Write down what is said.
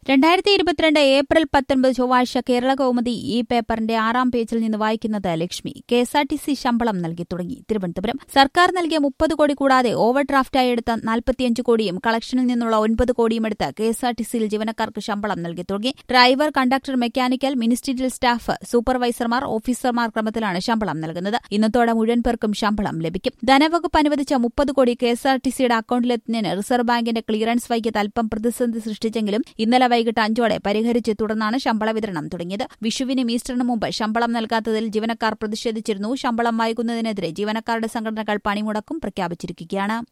രണ്ടായിരത്തി ഇരുപത്തിരണ്ട് ഏപ്രിൽ പത്തൊൻപത് ചൊവ്വാഴ്ച കേരള കൗമുദി ഈ പേപ്പറിന്റെ ആറാം പേജിൽ നിന്ന് വായിക്കുന്നത് Lakshmi K S R T C ശമ്പളം നൽകി തുടങ്ങി തിരുവനന്തപുരം സർക്കാർ നൽകിയ മുപ്പത് കോടി കൂടാതെ ഓവർ ഡ്രാഫ്റ്റായി എടുത്ത നാൽപ്പത്തിയഞ്ച് കോടിയും കളക്ഷനിൽ നിന്നുള്ള ഒൻപത് കോടിയും എടുത്ത് കെ എസ് ആർ ടി സിയിൽ ജീവനക്കാർക്ക് ശമ്പളം നൽകി തുടങ്ങി driver conductor mechanical ministerial staff സൂപ്പർവൈസർമാർ ഓഫീസർമാർ ക്രമത്തിലാണ് ശമ്പളം നൽകുന്നത് ഇന്നത്തോടെ മുഴുവൻ പേർക്കും ശമ്പളം ലഭിക്കും ധനവകുപ്പ് അനുവദിച്ച മുപ്പത് കോടി കെ എസ് ആർ ടി സിയുടെ അക്കൌണ്ടിലെത്തുന്നതിന് റിസർവ് ബാങ്കിന്റെ ക്ലിയറൻസ് വൈകിയത് അല്പം പ്രതിസന്ധി സൃഷ്ടിച്ചെങ്കിലും ഇന്നലെ വൈകിട്ട് അഞ്ചോടെ പരിഹരിച്ച് തുടർന്നാണ് ശമ്പള വിതരണം തുടങ്ങിയത് വിഷുവിനും ഈസ്റ്ററിനും മുമ്പ് ശമ്പളം നൽകാത്തതിൽ ജീവനക്കാർ പ്രതിഷേധിച്ചിരുന്നു ശമ്പളം വൈകുന്നതിനെതിരെ ജീവനക്കാരുടെ സംഘടനകൾ പണിമുടക്കും പ്രഖ്യാപിച്ചിരിക്കുകയാണ്